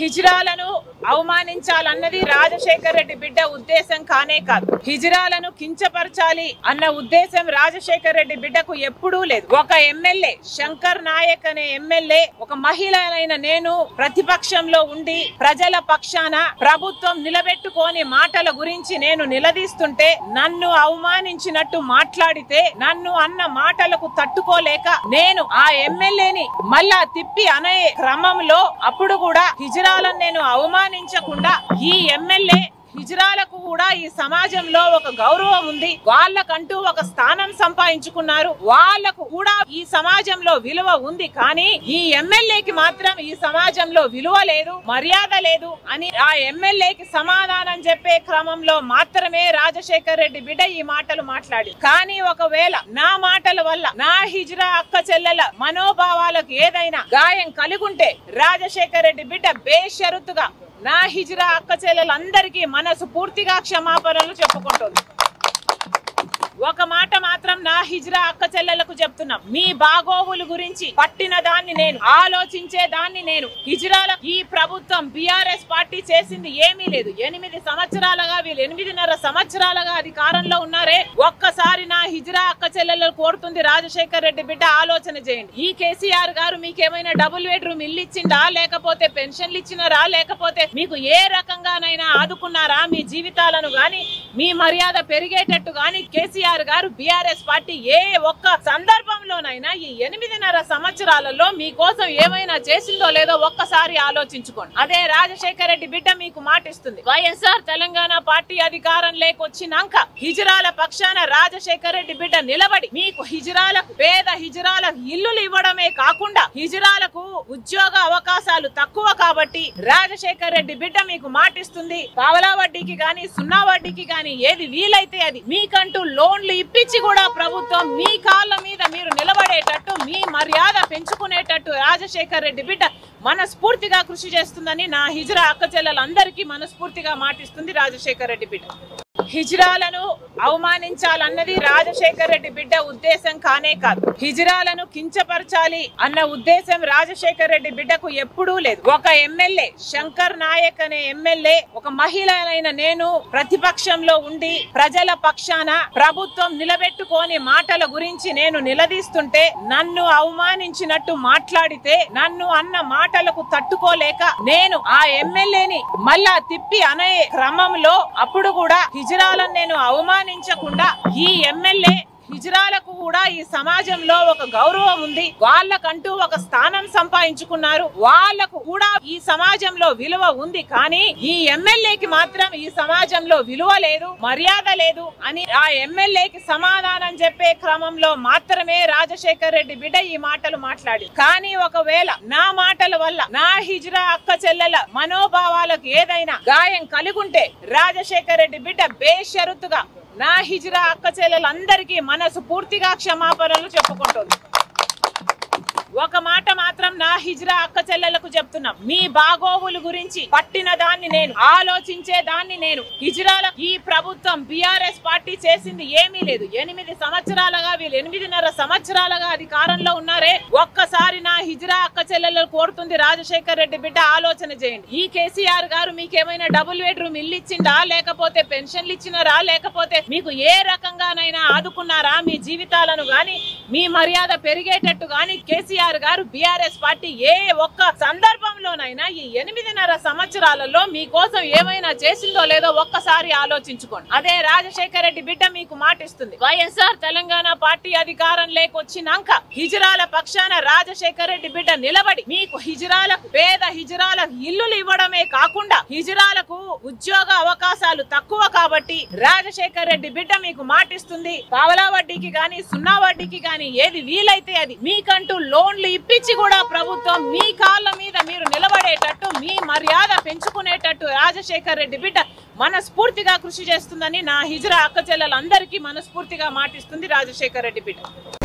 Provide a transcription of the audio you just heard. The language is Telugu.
హిజ్రాలను అవమానించాలన్నది రాజశేఖర రెడ్డి బిడ్డ ఉద్దేశం కానే కాదు హిజ్రాలను కించపరచాలి అన్న ఉద్దేశం రాజశేఖర రెడ్డి బిడ్డకు ఎప్పుడూ లేదు ఒక ఎమ్మెల్యే శంకర్ నాయక్ అనే ఎమ్మెల్యే ఒక మహిళనైన నేను ప్రతిపక్షంలో ఉండి ప్రజల పక్షాన ప్రభుత్వం నిలబెట్టుకోని మాటల గురించి నేను నిలదీస్తుంటే నన్ను అవమానించినట్టు మాట్లాడితే నన్ను అన్న మాటలకు తట్టుకోలేక నేను ఆ ఎమ్మెల్యేని మళ్ళా తిప్పి అనే క్రమంలో అప్పుడు కూడా హిజరాలను నేను అవమానించకుండా ఈ ఎమ్మెల్యే హిజరాలకు కూడా ఈ సమాజంలో ఒక గౌరవం ఉంది వాళ్ళకంటూ ఒక స్థానం సంపాదించుకున్నారు వాళ్ళకు కూడా ఈ సమాజంలో విలువ ఉంది కానీ ఈ ఎమ్మెల్యేకి మాత్రం ఈ సమాజంలో విలువ లేదు మర్యాద లేదు అని ఆ ఎమ్మెల్యేకి సమాధానం చెప్పే క్రమంలో మాత్రమే రాజశేఖర్ రెడ్డి బిడ్డ ఈ మాటలు మాట్లాడి కానీ ఒకవేళ నా మాటల వల్ల నా హిజ్రా అక్క చెల్లెల మనోభావాలకు ఏదైనా గాయం కలిగుంటే రాజశేఖర్ రెడ్డి బిడ్డ బేషరతుగా నా హిజ్రా అక్క చెల్లెలందరికీ మనసు పూర్తిగా క్షమాపణలు చెప్పుకుంటుంది ఒక మాట మాత్రం నా హిజ్రా అక్క చెల్లెలకు చెప్తున్నాం మీ బాగోగుల గురించి పట్టిన దాన్ని నేను ఆలోచించే దాన్ని నేను హిజ్రాల ఈ ప్రభుత్వం బిఆర్ఎస్ పార్టీ చేసింది ఏమీ లేదు ఎనిమిది సంవత్సరాలుగా వీళ్ళు ఎనిమిదిన్నర సంవత్సరాలుగా అధికారంలో ఉన్నారే ఒక్కసారి నా హిజ్రా అక్క చెల్లెలు కోరుతుంది రాజశేఖర్ రెడ్డి బిడ్డ ఆలోచన చేయండి ఈ కేసీఆర్ గారు మీకేమైనా డబుల్ బెడ్రూమ్ ఇల్లు ఇచ్చిండా లేకపోతే పెన్షన్లు ఇచ్చినారా లేకపోతే మీకు ఏ రకంగానైనా ఆదుకున్నారా మీ జీవితాలను గాని మీ మర్యాద పెరిగేటట్టు గాని కేసీఆర్ గారు బీఆర్ఎస్ పార్టీ ఏ ఒక్క సందర్భంలోనైనా ఈ ఎనిమిదిన్నర సంవత్సరాలలో మీకోసం ఏమైనా చేసిందో లేదో ఒక్కసారి ఆలోచించుకోండి అదే రాజశేఖర రెడ్డి బిడ్డ మీకు మాటిస్తుంది వైఎస్ఆర్ తెలంగాణ పార్టీ అధికారం లేకొచ్చినాక హిజరాల పక్షాన రాజశేఖర రెడ్డి బిడ్డ నిలబడి మీకు హిజరాలకు పేద హిజరాలకు ఇల్లులు ఇవ్వడమే కాకుండా హిజరాలకు ఉద్యోగ అవకాశాలు తక్కువ కాబట్టి రాజశేఖర రెడ్డి బిడ్డ మీకు మాటిస్తుంది పావలా వడ్డీకి గాని సున్నా వడ్డీకి గాని ఏది వీలైతే అది మీకంటూ లోన్లు ఇప్పించి కూడా ప్రభుత్వం మీ కాళ్ళ మీద మీరు నిలబడేటట్టు మీ మర్యాద పెంచుకునేటట్టు రాజశేఖర్ రెడ్డి బిడ్డ మనస్ఫూర్తిగా కృషి చేస్తుందని నా హిజ్రా అక్క చెల్లెలందరికీ మనస్ఫూర్తిగా మాటిస్తుంది రాజశేఖర్ రెడ్డి బిడ్డ హిజ్రాలను అవమానించాలన్నది రాజశేఖర్ రెడ్డి బిడ్డ ఉద్దేశం కానే కాదు హిజ్రాలను కించపరచాలి అన్న ఉద్దేశం రాజశేఖర్ రెడ్డి బిడ్డకు ఎప్పుడూ లేదు ఒక ఎమ్మెల్యే శంకర్ నాయక్ అనే ఎమ్మెల్యే ఒక మహిళనైన నేను ప్రతిపక్షంలో ఉండి ప్రజల పక్షాన ప్రభుత్వం నిలబెట్టుకోని మాటల గురించి నేను నిలదీస్తుంటే నన్ను అవమానించినట్టు మాట్లాడితే నన్ను అన్న మాటలకు తట్టుకోలేక నేను ఆ ఎమ్మెల్యేని మళ్ళా తిప్పి అనే క్రమంలో అప్పుడు కూడా హిజరాలను నేను అవమానించకుండా ఈ ఎమ్మెల్యే హిజరాలకు కూడా ఈ సమాజంలో ఒక గౌరవం ఉంది వాళ్ళకంటూ ఒక స్థానం సంపాదించుకున్నారు వాళ్ళకు కూడా ఈ సమాజంలో విలువ ఉంది కానీ ఈ ఎమ్మెల్యేకి మాత్రం ఈ సమాజంలో విలువ లేదు మర్యాద లేదు అని ఆ ఎమ్మెల్యేకి సమాధానం చెప్పే క్రమంలో మాత్రమే రాజశేఖర్ రెడ్డి బిడ్డ ఈ మాటలు మాట్లాడి కానీ ఒకవేళ నా మాటల వల్ల నా హిజ్రా అక్క చెల్లెల మనోభావాలకు ఏదైనా గాయం కలిగుంటే రాజశేఖర్ రెడ్డి బిడ్డ బేషరతుగా నా హిజ్రా అక్క చెల్లెలందరికీ మనసు పూర్తిగా క్షమాపణలు చెప్పుకుంటుంది ఒక మాట మాత్రం నా హిజ్రా అక్క చెల్లెలకు చెప్తున్నాం మీ బాగోగుల గురించి పట్టిన దాన్ని నేను ఆలోచించే దాన్ని నేను హిజ్రాల ఈ ప్రభుత్వం బిఆర్ఎస్ పార్టీ చేసింది ఏమీ లేదు ఎనిమిది సంవత్సరాలుగా వీళ్ళు ఎనిమిదిన్నర సంవత్సరాలుగా అధికారంలో ఉన్నారే ఒక్కసారి నా హిజ్రా అక్క చెల్లెలు కోరుతుంది రాజశేఖర్ రెడ్డి బిడ్డ ఆలోచన చేయండి ఈ కేసీఆర్ గారు మీకేమైనా డబుల్ బెడ్రూమ్ ఇల్లు ఇచ్చిందా లేకపోతే పెన్షన్లు ఇచ్చినారా లేకపోతే మీకు ఏ రకంగానైనా ఆదుకున్నారా మీ జీవితాలను గాని మీ మర్యాద పెరిగేటట్టు గాని కేసీఆర్ గారు బీఆర్ఎస్ పార్టీ ఏ ఒక్క సందర్భంలోనైనా ఈ ఎనిమిదిన్నర సంవత్సరాలలో మీకోసం ఏమైనా చేసిందో లేదో ఒక్కసారి ఆలోచించుకోండి అదే రాజశేఖర రెడ్డి బిడ్డ మీకు మాటిస్తుంది వైఎస్ఆర్ తెలంగాణ పార్టీ అధికారం లేకొచ్చినాక హిజరాల పక్షాన రాజశేఖర రెడ్డి బిడ్డ నిలబడి మీకు హిజరాలకు పేద హిజరాలకు ఇల్లులు ఇవ్వడమే కాకుండా హిజరాలకు ఉద్యోగ అవకాశాలు తక్కువ కాబట్టి రాజశేఖర్ రెడ్డి బిడ్డ మీకు మాటిస్తుంది పావలా వడ్డీకి గాని సున్నా వడ్డీకి గాని ఏది వీలైతే అది మీకంటూ లోన్లు ఇప్పించి కూడా ప్రభుత్వం మీ కాళ్ళ మీద మీరు నిలబడేటట్టు మీ మర్యాద పెంచుకునేటట్టు రాజశేఖర్ రెడ్డి బిడ్డ మనస్ఫూర్తిగా కృషి చేస్తుందని నా హిజ్రా అక్క చెల్లెలందరికీ మనస్ఫూర్తిగా మాటిస్తుంది రాజశేఖర్ రెడ్డి బిడ్డ